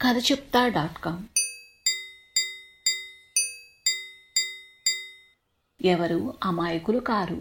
కథ చెప్తా dot com ఎవరు అమాయకులు కారు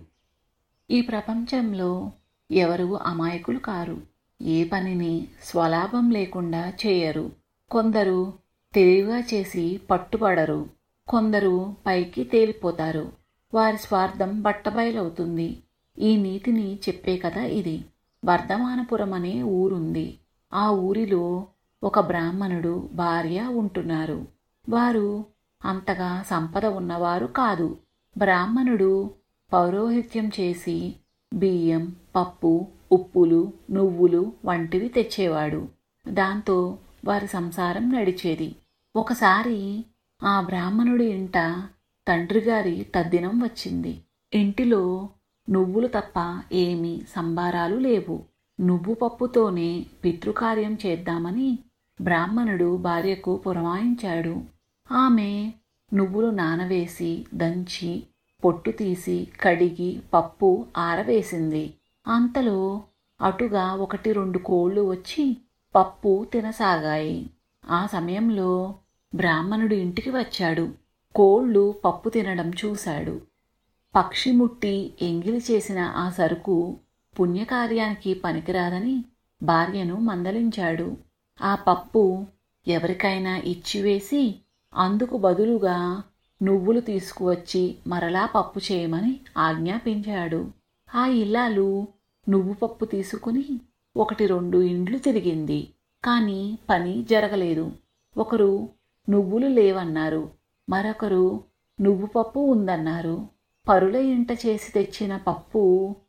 ఈ ప్రపంచంలో ఎవరు అమాయకులు కారు ఏ పనిని స్వలాభం లేకుండా చేయరు కొందరు తెలివిగా చేసి పట్టుబడరు కొందరు పైకి తేలిపోతారు వారి స్వార్థం బట్టబయలవుతుంది ఈ నీతిని చెప్పే కథ ఇది వర్ధమానపురం అనే ఊరుంది ఆ ఊరిలో ఒక బ్రాహ్మణుడు భార్య ఉంటున్నారు వారు అంతగా సంపద ఉన్నవారు కాదు బ్రాహ్మణుడు పౌరోహిత్యం చేసి బియ్యం పప్పు ఉప్పులు నువ్వులు వంటివి తెచ్చేవాడు దాంతో వారి సంసారం నడిచేది ఒకసారి ఆ బ్రాహ్మణుడి ఇంట తండ్రిగారి తద్దినం వచ్చింది ఇంటిలో నువ్వులు తప్ప ఏమీ సంబారాలు లేవు నువ్వు పప్పుతోనే పితృకార్యం చేద్దామని బ్రాహ్మణుడు భార్యకు పురమాయించాడు ఆమె నువ్వులు నానవేసి దంచి పొట్టు తీసి కడిగి పప్పు ఆరవేసింది అంతలో అటుగా ఒకటి రెండు కోళ్లు వచ్చి పప్పు తినసాగాయి ఆ సమయంలో బ్రాహ్మణుడు ఇంటికి వచ్చాడు కోళ్లు పప్పు తినడం చూశాడు పక్షి ముట్టి ఎంగిలి చేసిన ఆ సరుకు పుణ్యకార్యానికి పనికిరాదని భార్యను మందలించాడు ఆ పప్పు ఎవరికైనా ఇచ్చివేసి అందుకు బదులుగా నువ్వులు తీసుకువచ్చి మరలా పప్పు చేయమని ఆజ్ఞాపించాడు ఆ ఇల్లాలు నువ్వు పప్పు తీసుకుని ఒకటి రెండు ఇండ్లు తిరిగింది కానీ పని జరగలేదు ఒకరు నువ్వులు లేవన్నారు మరొకరు నువ్వు పప్పు ఉందన్నారు పరుల ఇంట చేసి తెచ్చిన పప్పు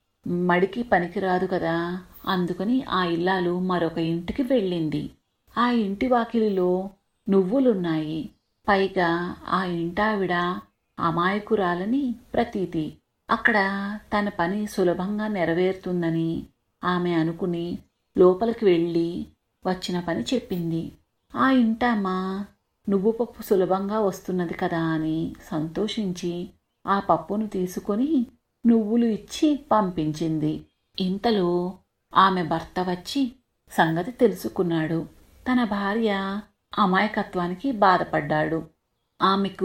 మడికి పనికిరాదు కదా అందుకని ఆ ఇల్లాలు మరొక ఇంటికి వెళ్ళింది ఆ ఇంటి వాకిలిలో నువ్వులున్నాయి పైగా ఆ ఇంటావిడ అమాయకురాలని ప్రతీతి అక్కడ తన పని సులభంగా నెరవేరుతుందని ఆమె అనుకుని లోపలికి వెళ్ళి వచ్చిన పని చెప్పింది ఆ ఇంటమ్మ నువ్వు పప్పు సులభంగా వస్తున్నది కదా అని సంతోషించి ఆ పప్పును తీసుకొని నువ్వులు ఇచ్చి పంపించింది ఇంతలో ఆమె భర్త వచ్చి సంగతి తెలుసుకున్నాడు తన భార్య అమాయకత్వానికి బాధపడ్డాడు ఆమెకు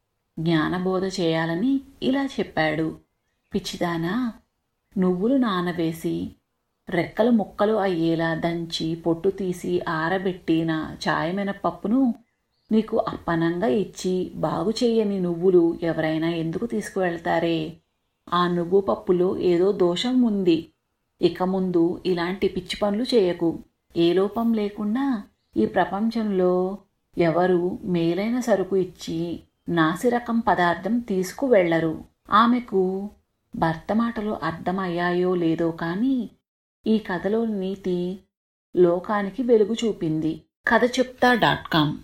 జ్ఞానబోధ చేయాలని ఇలా చెప్పాడు పిచ్చిదానా నువ్వులు నానవేసి రెక్కలు ముక్కలు అయ్యేలా దంచి పొట్టు తీసి ఆరబెట్టిన చాయమైన పప్పును నీకు అప్పనంగా ఇచ్చి బాగు చేయని నువ్వులు ఎవరైనా ఎందుకు తీసుకువెళ్తారే ఆ నువ్వు పప్పులో ఏదో దోషం ఉంది ఇక ముందు ఇలాంటి పిచ్చి పనులు చేయకు ఏ లోపం లేకుండా ఈ ప్రపంచంలో ఎవరు మేలైన సరుకు ఇచ్చి నాసిరకం పదార్థం తీసుకువెళ్లరు ఆమెకు భర్త మాటలు అర్థమయ్యాయో లేదో కానీ ఈ కథలో నీతి లోకానికి వెలుగు చూపింది కథ చెప్తా డాట్ కామ్